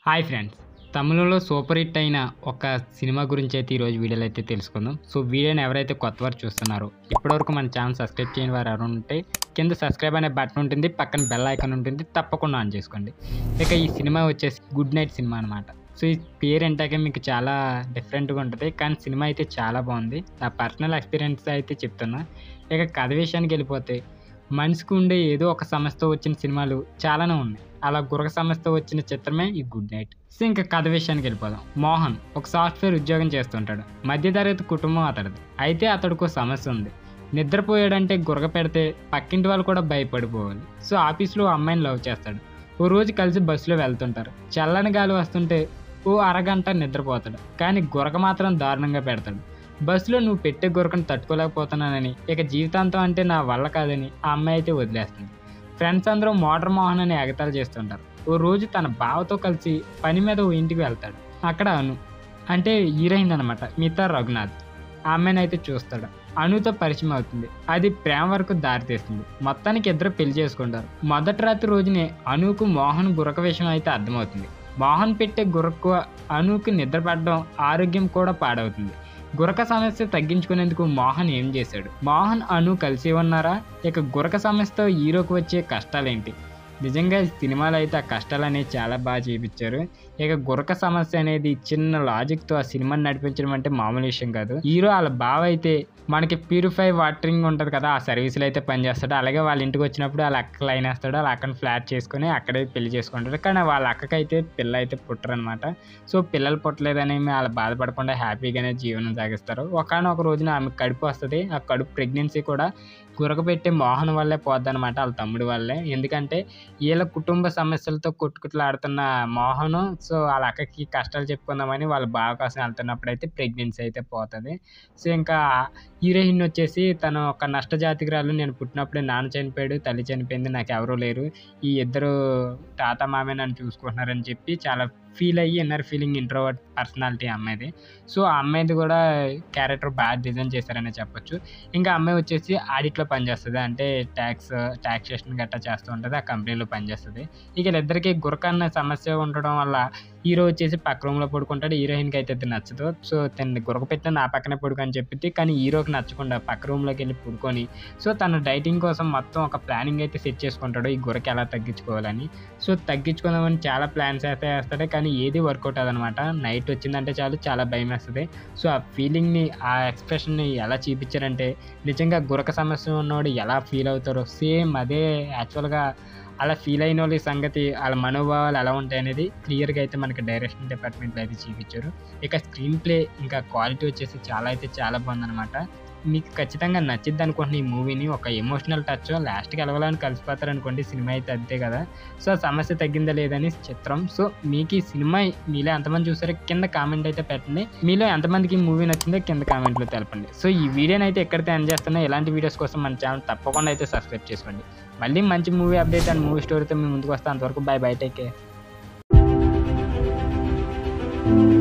hi friends తమిళంలో super hit అయిన ఒక సినిమా గురించి అయితే ఈరోజు వీడియోలో అయితే తెలుసుకుందాం సో వీడియోని ఎవరైతే కొత్త వారు చూస్తున్నారో ఇప్పటివరకు మన ఛానల్ సబ్స్క్రైబ్ చేయని వారు ఎవరు ఉంటే కింద సబ్స్క్రైబ్ అనే బటన్ ఉంటుంది పక్కన బెల్ ఐకాన్ ఉంటుంది తప్పకుండా ఆన్ చేసుకోండి ఇక ఈ సినిమా వచ్చేసి గుడ్ నైట్ సినిమా అనమాట సో ఈ పేరు ఏంటాకే మీకు చాలా డిఫరెంట్గా ఉంటుంది కానీ సినిమా అయితే చాలా బాగుంది నా పర్సనల్ ఎక్స్పీరియన్స్ అయితే చెప్తున్నా ఇక కథ విషయానికి వెళ్ళిపోతే మనిషికి ఉండే ఏదో ఒక సమస్యతో వచ్చిన సినిమాలు చాలానే ఉన్నాయి అలా గురక సమస్యతో వచ్చిన చిత్రమే ఈ గుడ్ నైట్ సో ఇంకా కథ విషయానికి వెళ్ళిపోదాం మోహన్ ఒక సాఫ్ట్వేర్ ఉద్యోగం చేస్తుంటాడు మధ్యతరగతి కుటుంబం అతడిది అయితే అతడికి ఒక సమస్య ఉంది నిద్రపోయాడంటే గురక పెడితే పక్కింటి వాళ్ళు కూడా భయపడిపోవాలి సో ఆఫీస్లో ఓ అమ్మాయిని లవ్ చేస్తాడు ఓ రోజు కలిసి బస్సులో వెళ్తుంటారు చల్లని గాలి వస్తుంటే ఓ అరగంట నిద్రపోతాడు కానీ గురక మాత్రం దారుణంగా పెడతాడు బస్సులో నువ్వు పెట్టే గురకను తట్టుకోలేకపోతున్నానని ఇక జీవితాంతం అంటే నా వల్ల కాదని ఆ అమ్మాయి అయితే వదిలేస్తుంది ఫ్రెండ్స్ అందరూ మోటార్ మోహన్ అని ఎగతాలు చేస్తుంటారు ఓ రోజు తన బావతో కలిసి పని మీద ఓ ఇంటికి వెళ్తాడు అక్కడ అను అంటే హీరోయిన్ అనమాట మిగతా రఘునాథ్ ఆ అమ్మాయిని అయితే చూస్తాడు అనుతో పరిచయం అవుతుంది అది ప్రేమ వరకు దారితీస్తుంది మొత్తానికి ఇద్దరు పెళ్లి చేసుకుంటారు మొదటి రాత్రి రోజునే అనుకు మోహన్ గురక విషయం అయితే అర్థమవుతుంది మోహన్ పెట్టే గురకు అనుకు నిద్ర పడడం ఆరోగ్యం కూడా పాడవుతుంది గురక సమస్య తగ్గించుకునేందుకు మోహన్ ఏం చేశాడు మోహన్ అను కలిసి ఉన్నారా ఇక గురక సమస్యతో హీరోకి వచ్చే కష్టాలేంటి నిజంగా ఈ సినిమాలో అయితే ఆ కష్టాలు అనేవి చాలా బాగా చూపించారు ఇక గురక సమస్య అనేది చిన్న లాజిక్తో ఆ సినిమాని నడిపించడం అంటే మామూలు విషయం కాదు హీరో వాళ్ళ బావ అయితే మనకి ప్యూరిఫై వాటరింగ్ ఉంటుంది కదా ఆ సర్వీసులు అయితే పనిచేస్తాడు అలాగే వాళ్ళ ఇంటికి వచ్చినప్పుడు వాళ్ళ అక్క లైన్ వేస్తాడు వాళ్ళ అక్కని ఫ్లాట్ చేసుకొని అక్కడే పెళ్లి చేసుకుంటాడు కానీ వాళ్ళ అక్కకి అయితే పిల్ల అయితే పుట్టరనమాట సో పిల్లలు పుట్టలేదని వాళ్ళు బాధపడకుండా హ్యాపీగానే జీవనం సాగిస్తారు ఒకనొక రోజున ఆమె కడుపు వస్తుంది ఆ కడుపు ప్రెగ్నెన్సీ కూడా గురక పెట్టే మోహన్ వల్లే పోద్దనమాట వాళ్ళ తమ్ముడి వల్లే ఎందుకంటే వీళ్ళ కుటుంబ సమస్యలతో కొట్టుకుట్లాడుతున్న మోహన్ సో వాళ్ళ అక్కకి కష్టాలు చెప్పుకుందామని వాళ్ళ బావ కోసం వెళ్తున్నప్పుడు అయితే ప్రెగ్నెన్సీ అయితే పోతుంది సో ఇంకా హీరోయిన్ వచ్చేసి తను ఒక నష్టజాతికురాలు నేను పుట్టినప్పుడే నాన్న చనిపోయాడు తల్లి చనిపోయింది నాకు ఎవరూ లేరు ఈ ఇద్దరు తాత మామే నన్ను చూసుకుంటున్నారని చెప్పి చాలా ఫీల్ అయ్యి ఇన్నర్ ఫీలింగ్ ఇంట్రోవర్ట్ పర్సనాలిటీ అమ్మాయిది సో ఆ అమ్మాయిది కూడా క్యారెక్టర్ బాగా డిజైన్ చేశారనే చెప్పొచ్చు ఇంకా అమ్మాయి వచ్చేసి ఆడిట్లో పనిచేస్తుంది అంటే ట్యాక్స్ ట్యాక్సేషన్ గట్టా చేస్తూ ఉంటుంది ఆ కంపెనీలో పనిచేస్తుంది ఇక వీళ్ళిద్దరికి గురక అన్న సమస్య ఉండడం వల్ల హీరో వచ్చేసి పక్క రూమ్లో పడుకుంటాడు హీరోయిన్కి అయితే అది నచ్చదు సో తను గురక పెట్టిన నా పక్కనే పడుకో అని చెప్పి కానీ హీరోకి నచ్చకుండా పక్క రూమ్లోకి వెళ్ళి పడుకొని సో తను డైటింగ్ కోసం మొత్తం ఒక ప్లానింగ్ అయితే సెట్ చేసుకుంటాడు ఈ గురక ఎలా తగ్గించుకోవాలని సో తగ్గించుకుందామని చాలా ప్లాన్స్ అయితే వేస్తాడు కానీ ఏది వర్కౌట్ అదనమాట నైట్ వచ్చిందంటే చాలు చాలా భయం వేస్తుంది సో ఆ ఫీలింగ్ని ఆ ఎక్స్ప్రెషన్ని ఎలా చూపించారంటే నిజంగా గురక సమస్య ఉన్నవాడు ఎలా ఫీల్ అవుతారో సేమ్ అదే యాక్చువల్గా అలా ఫీల్ అయిన వాళ్ళ సంగతి వాళ్ళ మనోభావాలు ఎలా ఉంటాయి అనేది క్లియర్గా అయితే మనకి డైరెక్షన్ డిపార్ట్మెంట్లో అయితే చూపించారు ఇక స్క్రీన్ ప్లే ఇంకా క్వాలిటీ వచ్చేసి చాలా అయితే చాలా బాగుందన్నమాట మీకు ఖచ్చితంగా నచ్చిద్ది అనుకుంటున్న ఈ మూవీని ఒక ఎమోషనల్ టచ్ లాస్ట్కి వెళ్ళవాలని కలిసిపోతారు అనుకోండి సినిమా అయితే అంతే కదా సో ఆ సమస్య తగ్గిందా లేదని చిత్రం సో మీకు ఈ సినిమా మీలో ఎంతమంది చూసారో కింద కామెంట్ అయితే పెట్టండి మీలో ఎంతమందికి ఈ మూవీ నచ్చిందో కింద కామెంట్లో తెలపండి సో ఈ వీడియోని అయితే ఎక్కడితే ఎండ్ చేస్తున్నా ఇలాంటి వీడియోస్ కోసం మన ఛానల్ తప్పకుండా అయితే సబ్స్క్రైబ్ చేసుకోండి మళ్ళీ మంచి మూవీ అప్డేట్ అండ్ మూవీ స్టోరీతో మేము ముందుకు వస్తాం అంతవరకు బై బై టేక్ కేర్